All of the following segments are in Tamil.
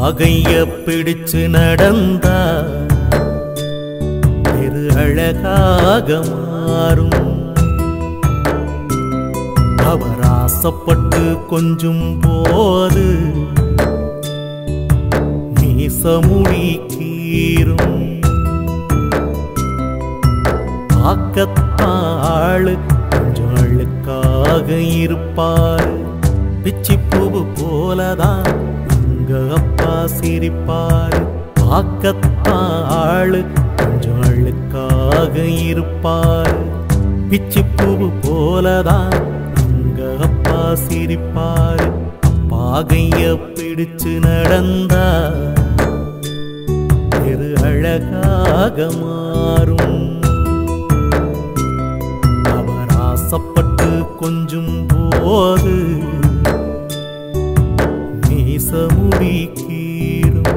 பாகைய பிடிச்சு நடந்தா பெரு அழகாக மாறும் அவர் ஆசைப்பட்டு கொஞ்சும் போது மீசமுடி கீரும் ஆக்கத்தாளு கொஞ்சம் அழுக்காக இருப்பாரு பிச்சி பூவு போலதான் உங்க அப்பா சிரிப்பாரு ஆக்கத்தாளு கொஞ்சம் அழுக்காக இருப்பாரு பிச்சி பூவு போலதான் உங்க அப்பா சிரிப்பாரு பாகைய பிடிச்சு நடந்தா பெரு அழகாக மாறும் அவர் ஆசைப்பட்டு கொஞ்சும் போது மீசமுடி கீரும்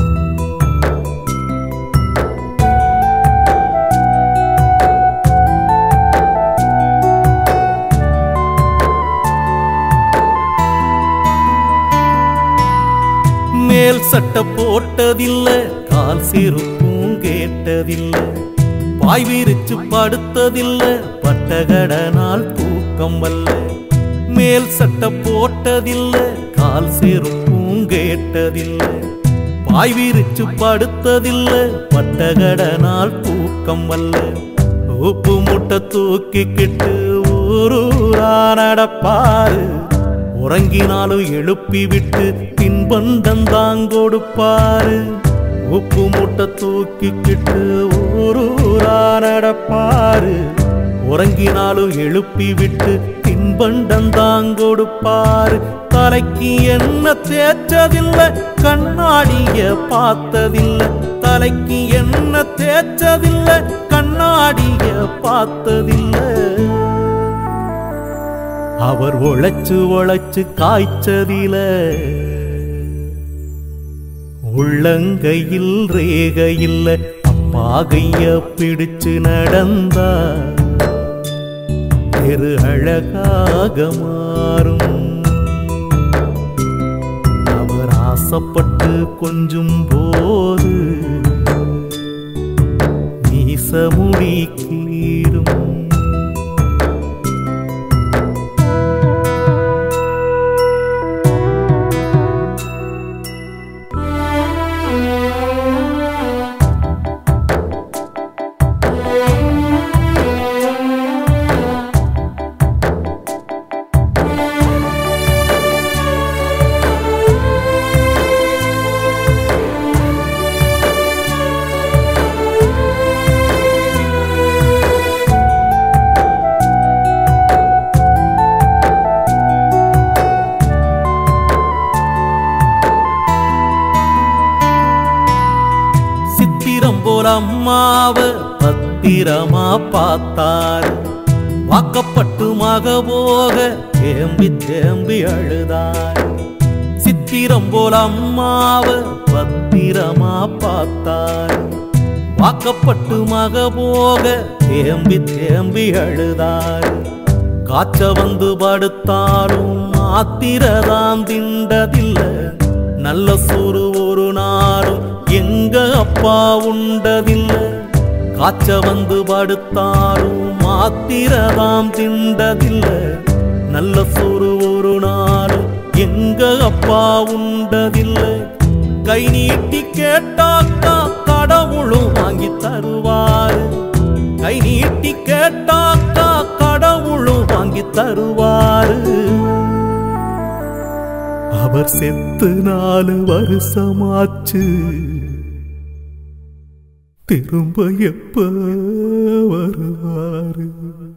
மேல் சட்டை போட்டதில்ல கால் செருப்பும் கேட்டதில்ல பாய் விரிச்சு படுத்ததில்ல பட்டகடனால் தூக்கம் வல்ல மேல் சட்டை போட்டதில்ல கால் செருப்பும் கேட்டதில்ல பாய் விரிச்சு படுத்ததில்ல பட்டகடனால் தூக்கம் வல்ல உப்பு முட்டை தூக்கிக்கிட்டு ஊரூரா நடப்பாரு உறங்கினாலும் எழுப்பி விட்டு தின்பண்டம் தான் கொடுப்பாரு உப்பு மூட்டை தூக்கிக்கிட்டு ஊரூரா நடப்பாரு உறங்கினாலும் எழுப்பி விட்டு தின்பண்டம் தான் கொடுப்பாரு தலைக்கு என்ன தேய்ச்சதில்லை கண்ணாடிய பார்த்ததில்லை தலைக்கு என்ன தேய்ச்சதில்லை கண்ணாடிய பார்த்ததில்லை அவர் உழைச்சு உழைச்சு காய்ச்சதில உள்ளங்கையில் ரேகையில் அப்பாகைய பிடிச்சு நடந்தா பெரு அழகாக மாறும் அவர் ஆசைப்பட்டு கொஞ்சும் போது மீசமுடி கீரும் சித்திரம் போல அம்மாவ பத்திரமா பார்த்தாரு வாக்கப்பட்டு மக போக தேம்பி தேம்பி அழுதாரு சித்திரம் போல அம்மாவ பத்திரமா பார்த்தாரு வாக்கப்பட்டு மக போக தேம்பி தேம்பி அழுதாரு காய்ச்ச வந்து படுத்தாலும் மாத்திரதான் திண்டதில்லை நல்ல சோறு ஒரு நாளும் எங்க அப்பா உண்டதில்லை காய்ச்ச வந்து படுத்தாலும் மாத்திரதாம் திண்டதில்லை நல்ல சோறு ஒரு நாளும் எங்க அப்பா உண்டதில்லை கை நீட்டி கேட்டாக்கா கடவுளும் வாங்கி தருவாரு கை நீட்டி கேட்டாக்கா கடவுளும் வாங்கி தருவாரு அவர் செத்து நாலு வருஷமாச்சு திரும்ப எப்ப வருவாரு